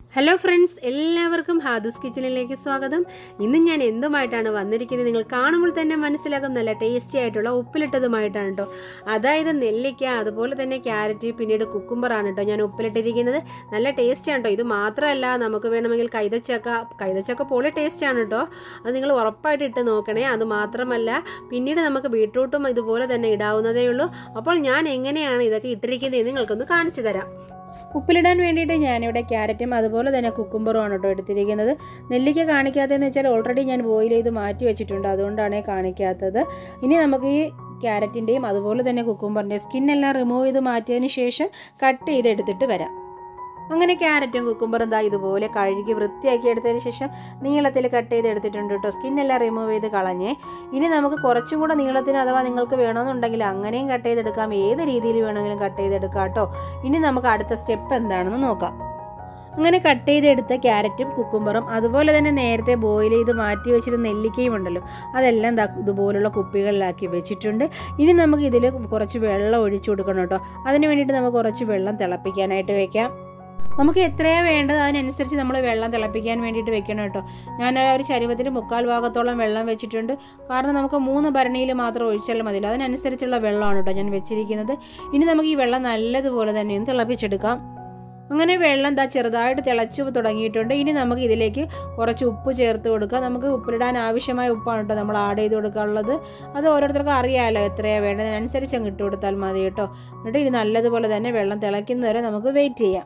hello friends എല്ലാവർക്കും ഹാദൂസ് കിച്ചണിലേക്ക് സ്വാഗതം ഇന്ന് ഞാൻ എന്തുമായിട്ടാണ് വന്നിരിക്കുന്നത് നിങ്ങൾ കാണുമ്പോൾ തന്നെ മനസ്സിലാകും നല്ല ടേസ്റ്റി ആയിട്ടുള്ള ഉപ്പിലിട്ടതുമായിട്ടാണ് കേട്ടോ അതായത് നെല്ലിക്ക അതുപോലെ തന്നെ ക്യാരറ്റ് പിന്നീട് കുക്കുംബറാണ് കേട്ടോ ഞാൻ ഉപ്പിലിട്ടിരിക്കുന്നത് നല്ല ടേസ്റ്റിയാണ് കേട്ടോ ഇത് മാത്രമല്ല നമുക്ക് വേണമെങ്കിൽ കൈതച്ചക്ക കൈതച്ചക്ക പോലെ ടേസ്റ്റാണ് കേട്ടോ അത് നിങ്ങൾ ഉറപ്പായിട്ട് ഇട്ട് നോക്കണേ അത് മാത്രമല്ല പിന്നീട് നമുക്ക് ബീട്രൂട്ടും ഇതുപോലെ തന്നെ ഇടാവുന്നതേ ഉള്ളൂ അപ്പോൾ ഞാൻ എങ്ങനെയാണ് ഇതൊക്കെ ഇട്ടിരിക്കുന്നത് നിങ്ങൾക്കൊന്ന് കാണിച്ചു തരാം ഉപ്പിലിടാൻ വേണ്ടിയിട്ട് ഞാനിവിടെ ക്യാരറ്റും അതുപോലെ തന്നെ കുക്കുംബറും ആണ് കേട്ടോ എടുത്തിരിക്കുന്നത് നെല്ലിക്ക കാണിക്കാത്തതെന്ന് വെച്ചാൽ ഓൾറെഡി ഞാൻ ബോയിൽ ചെയ്ത് മാറ്റി വെച്ചിട്ടുണ്ട് അതുകൊണ്ടാണ് കാണിക്കാത്തത് ഇനി നമുക്ക് ഈ ക്യാരറ്റിൻ്റെയും അതുപോലെ തന്നെ കുക്കുംബറിൻ്റെയും സ്കിന്നെല്ലാം റിമൂവ് ചെയ്ത് മാറ്റിയതിന് ശേഷം കട്ട് ചെയ്ത് എടുത്തിട്ട് വരാം അങ്ങനെ ക്യാരറ്റും കുക്കുംബറും ദാ ഇതുപോലെ കഴുകി വൃത്തിയാക്കി എടുത്തതിന് ശേഷം നീളത്തിൽ കട്ട് ചെയ്ത് എടുത്തിട്ടുണ്ട് കേട്ടോ സ്കിന്നെല്ലാം റിമൂവ് ചെയ്ത് കളഞ്ഞേ ഇനി നമുക്ക് കുറച്ചും കൂടെ നീളത്തിന് അഥവാ നിങ്ങൾക്ക് വേണമെന്നുണ്ടെങ്കിൽ അങ്ങനെയും കട്ട് ചെയ്തെടുക്കാം ഏത് രീതിയിൽ വേണമെങ്കിലും കട്ട് ചെയ്തെടുക്കാം കേട്ടോ ഇനി നമുക്ക് അടുത്ത സ്റ്റെപ്പ് എന്താണെന്ന് നോക്കാം അങ്ങനെ കട്ട് ചെയ്തെടുത്ത ക്യാരറ്റും കുക്കുംബറും അതുപോലെ തന്നെ നേരത്തെ ബോയിൽ ചെയ്ത് മാറ്റി വെച്ചിരുന്ന നെല്ലിക്കയും ഉണ്ടല്ലോ അതെല്ലാം ദാ ഇതുപോലുള്ള കുപ്പികളിലാക്കി വെച്ചിട്ടുണ്ട് ഇനി നമുക്ക് ഇതിൽ കുറച്ച് വെള്ളം ഒഴിച്ചു കൊടുക്കണം കേട്ടോ അതിന് വേണ്ടിയിട്ട് നമുക്ക് കുറച്ച് വെള്ളം തിളപ്പിക്കാനായിട്ട് വെക്കാം നമുക്ക് എത്രയാണ് വേണ്ടത് അതിനനുസരിച്ച് നമ്മൾ വെള്ളം തിളപ്പിക്കാൻ വേണ്ടിയിട്ട് വെക്കണം കേട്ടോ ഞാൻ ആ ഒരു ചരുവത്തിൽ മുക്കാൽ ഭാഗത്തോളം വെള്ളം വെച്ചിട്ടുണ്ട് കാരണം നമുക്ക് മൂന്ന് ഭരണിയിൽ മാത്രം ഒഴിച്ചാൽ മതിയല്ലോ അതിനനുസരിച്ചുള്ള വെള്ളമാണ് കേട്ടോ ഞാൻ വെച്ചിരിക്കുന്നത് ഇനി നമുക്ക് ഈ വെള്ളം നല്ലതുപോലെ തന്നെ ഒന്ന് തിളപ്പിച്ചെടുക്കാം അങ്ങനെ വെള്ളം എന്താ ചെറുതായിട്ട് തിളച്ചു തുടങ്ങിയിട്ടുണ്ട് ഇനി നമുക്ക് ഇതിലേക്ക് കുറച്ച് ഉപ്പ് ചേർത്ത് കൊടുക്കുക നമുക്ക് ഉപ്പിലിടാൻ ആവശ്യമായ ഉപ്പാണ് കേട്ടോ നമ്മൾ ആഡ് ചെയ്ത് കൊടുക്കാനുള്ളത് അത് ഓരോരുത്തർക്കും അറിയാമല്ലോ എത്രയാണ് വേണ്ടത് അതിനനുസരിച്ച് അങ്ങ് ഇട്ട് കൊടുത്താൽ മതി കേട്ടോ എന്നിട്ട് ഇനി നല്ലതുപോലെ തന്നെ വെള്ളം തിളയ്ക്കുന്നവരെ നമുക്ക് വെയിറ്റ് ചെയ്യാം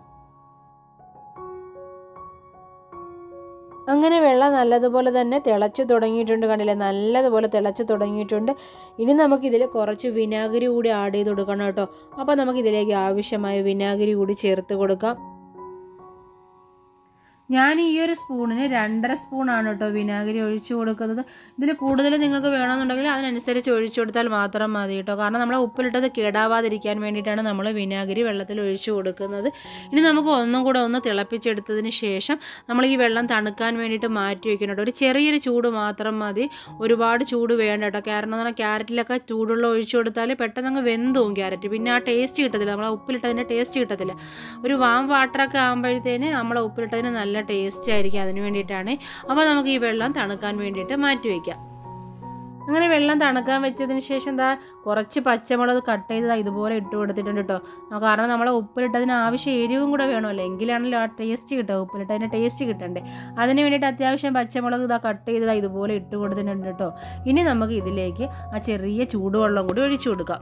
അങ്ങനെ വെള്ളം നല്ലതുപോലെ തന്നെ തിളച്ച് തുടങ്ങിയിട്ടുണ്ട് കണ്ടില്ലേ നല്ലതുപോലെ തിളച്ച് തുടങ്ങിയിട്ടുണ്ട് ഇനി നമുക്കിതിൽ കുറച്ച് വിനാഗിരി കൂടി ആഡ് ചെയ്ത് കൊടുക്കണം കേട്ടോ അപ്പോൾ നമുക്കിതിലേക്ക് ആവശ്യമായ വിനാഗിരി കൂടി ചേർത്ത് കൊടുക്കാം ഞാൻ ഈ ഒരു സ്പൂണിന് രണ്ടര സ്പൂണാണ് കേട്ടോ വിനാഗിരി ഒഴിച്ചു കൊടുക്കുന്നത് ഇതിൽ കൂടുതൽ നിങ്ങൾക്ക് വേണമെന്നുണ്ടെങ്കിൽ അതിനനുസരിച്ച് ഒഴിച്ചു കൊടുത്താൽ മാത്രം മതി കേട്ടോ കാരണം നമ്മൾ ഉപ്പിലിട്ടത് കേടാവാതിരിക്കാൻ വേണ്ടിയിട്ടാണ് നമ്മൾ വിനാഗിരി വെള്ളത്തിൽ ഒഴിച്ചു കൊടുക്കുന്നത് ഇനി നമുക്ക് ഒന്നും കൂടെ ഒന്ന് തിളപ്പിച്ചെടുത്തതിന് ശേഷം നമ്മൾ ഈ വെള്ളം തണുക്കാൻ വേണ്ടിയിട്ട് മാറ്റി വെക്കണം കേട്ടോ ഒരു ചെറിയൊരു ചൂട് മാത്രം മതി ഒരുപാട് ചൂട് വേണ്ട കേട്ടോ കാരണം എന്ന് പറഞ്ഞാൽ ക്യാരറ്റിലൊക്കെ ചൂടുള്ള ഒഴിച്ചു കൊടുത്താൽ പെട്ടെന്ന് അങ്ങ് വെന്തോവും ക്യാരറ്റ് പിന്നെ ആ ടേസ്റ്റ് കിട്ടത്തില്ല നമ്മളെ ഉപ്പിലിട്ടതിൻ്റെ ടേസ്റ്റ് കിട്ടത്തില്ല ഒരു വാം വാട്ടറൊക്കെ ആകുമ്പോഴത്തേന് നമ്മളെ ഉപ്പിലിട്ടതിന് നല്ല ടേസ്റ്റ് ആയിരിക്കും അതിന് വേണ്ടിയിട്ടാണ് അപ്പോൾ നമുക്ക് ഈ വെള്ളം തണുക്കാൻ വേണ്ടിയിട്ട് മാറ്റി വയ്ക്കാം അങ്ങനെ വെള്ളം തണുക്കാൻ വെച്ചതിന് ശേഷം എന്താ കുറച്ച് പച്ചമുളക് കട്ട് ചെയ്ത് ഇതുപോലെ ഇട്ട് കൊടുത്തിട്ടുണ്ട് കേട്ടോ കാരണം നമ്മൾ ഉപ്പിലിട്ടതിന് ആവശ്യം എരിവും കൂടെ വേണമല്ലോ എങ്കിലാണല്ലോ ആ ടേസ്റ്റ് കിട്ടുക ഉപ്പിലിട്ടതിൻ്റെ ടേസ്റ്റ് കിട്ടണ്ടേ അതിന് വേണ്ടിയിട്ട് അത്യാവശ്യം പച്ചമുളക് ഇതാ കട്ട് ചെയ്ത് ഇതുപോലെ ഇട്ട് കൊടുത്തിട്ടുണ്ട് കേട്ടോ ഇനി നമുക്ക് ഇതിലേക്ക് ആ ചെറിയ ചൂടുവെള്ളം കൂടി ഒഴിച്ചു കൊടുക്കാം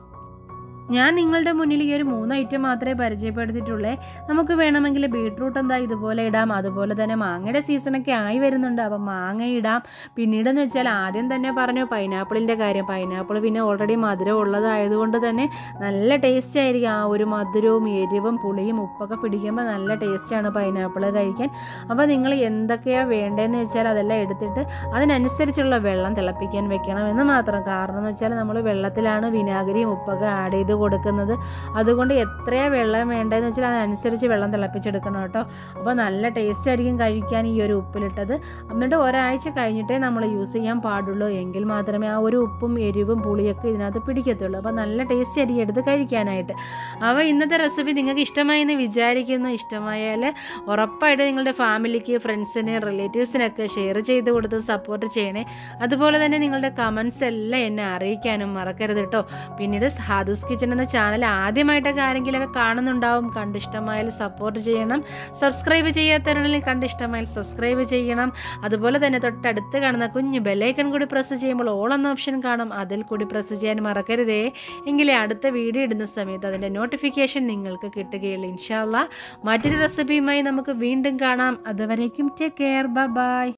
ഞാൻ നിങ്ങളുടെ മുന്നിൽ ഈ ഒരു മൂന്ന് ഐറ്റം മാത്രമേ പരിചയപ്പെടുത്തിയിട്ടുള്ളേ നമുക്ക് വേണമെങ്കിൽ ബീട്രൂട്ട് എന്താ ഇതുപോലെ ഇടാം അതുപോലെ തന്നെ മാങ്ങയുടെ സീസണൊക്കെ ആയി വരുന്നുണ്ട് അപ്പം മാങ്ങ ഇടാം പിന്നീടെന്ന് വെച്ചാൽ ആദ്യം തന്നെ പറഞ്ഞു പൈനാപ്പിളിൻ്റെ കാര്യം പൈനാപ്പിൾ പിന്നെ ഓൾറെഡി മധുരം ഉള്ളതായതുകൊണ്ട് തന്നെ നല്ല ടേസ്റ്റ് ആയിരിക്കും ആ ഒരു മധുരവും എരിവും പുളിയും ഉപ്പൊക്കെ പിടിക്കുമ്പോൾ നല്ല ടേസ്റ്റാണ് പൈനാപ്പിൾ കഴിക്കാൻ അപ്പോൾ നിങ്ങൾ എന്തൊക്കെയാണ് വേണ്ടതെന്ന് വെച്ചാൽ അതെല്ലാം എടുത്തിട്ട് അതിനനുസരിച്ചുള്ള വെള്ളം തിളപ്പിക്കാൻ വെക്കണം എന്ന് മാത്രം കാരണം എന്ന് വെച്ചാൽ നമ്മൾ വെള്ളത്തിലാണ് വിനാഗിരിയും ഉപ്പൊക്കെ ആഡ് ചെയ്ത് കൊടുക്കുന്നത് അതുകൊണ്ട് എത്രയാണ് വെള്ളം വേണ്ടതെന്ന് വെച്ചാൽ അതിനനുസരിച്ച് വെള്ളം തിളപ്പിച്ചെടുക്കണം കേട്ടോ അപ്പോൾ നല്ല ടേസ്റ്റ് ആയിരിക്കും കഴിക്കാൻ ഈ ഒരു ഉപ്പിലിട്ടത് എന്നിട്ട് ഒരാഴ്ച കഴിഞ്ഞിട്ടേ നമ്മൾ യൂസ് ചെയ്യാൻ പാടുള്ളൂ എങ്കിൽ മാത്രമേ ആ ഒരു ഉപ്പും എരിവും പുളിയൊക്കെ ഇതിനകത്ത് പിടിക്കത്തുള്ളൂ അപ്പോൾ നല്ല ടേസ്റ്റ് ആയിരിക്കും എടുത്ത് കഴിക്കാനായിട്ട് അപ്പോൾ ഇന്നത്തെ റെസിപ്പി നിങ്ങൾക്ക് ഇഷ്ടമായി എന്ന് വിചാരിക്കുന്നു ഇഷ്ടമായാൽ ഉറപ്പായിട്ട് നിങ്ങളുടെ ഫാമിലിക്ക് ഫ്രണ്ട്സിന് റിലേറ്റീവ്സിനൊക്കെ ഷെയർ ചെയ്ത് കൊടുത്ത് സപ്പോർട്ട് ചെയ്യണേ അതുപോലെ തന്നെ നിങ്ങളുടെ കമൻസ് എല്ലാം എന്നെ അറിയിക്കാനും മറക്കരുത് കേട്ടോ പിന്നീട് ഹാദൂസ് കിച്ചൺ എന്ന ചാനൽ ആദ്യമായിട്ടൊക്കെ ആരെങ്കിലുമൊക്കെ കാണുന്നുണ്ടാവും കണ്ടിഷ്ടമായാൽ സപ്പോർട്ട് ചെയ്യണം സബ്സ്ക്രൈബ് ചെയ്യാത്തവരാണെങ്കിൽ കണ്ടിഷ്ടമായാൽ സബ്സ്ക്രൈബ് ചെയ്യണം അതുപോലെ തന്നെ തൊട്ടടുത്ത് കാണുന്ന കുഞ്ഞ് ബെല്ലൈക്കൺ കൂടി പ്രസ് ചെയ്യുമ്പോൾ ഓൾ എന്ന ഓപ്ഷൻ കാണും അതിൽ കൂടി പ്രസ് ചെയ്യാൻ മറക്കരുതേ എങ്കിലേ അടുത്ത വീഡിയോ ഇടുന്ന സമയത്ത് അതിൻ്റെ നോട്ടിഫിക്കേഷൻ നിങ്ങൾക്ക് കിട്ടുകയുള്ളൂ ഇൻഷാല്ല മറ്റൊരു റെസിപ്പിയുമായി നമുക്ക് വീണ്ടും കാണാം അതുവരേക്കും ടേക്ക് കെയർ ബൈ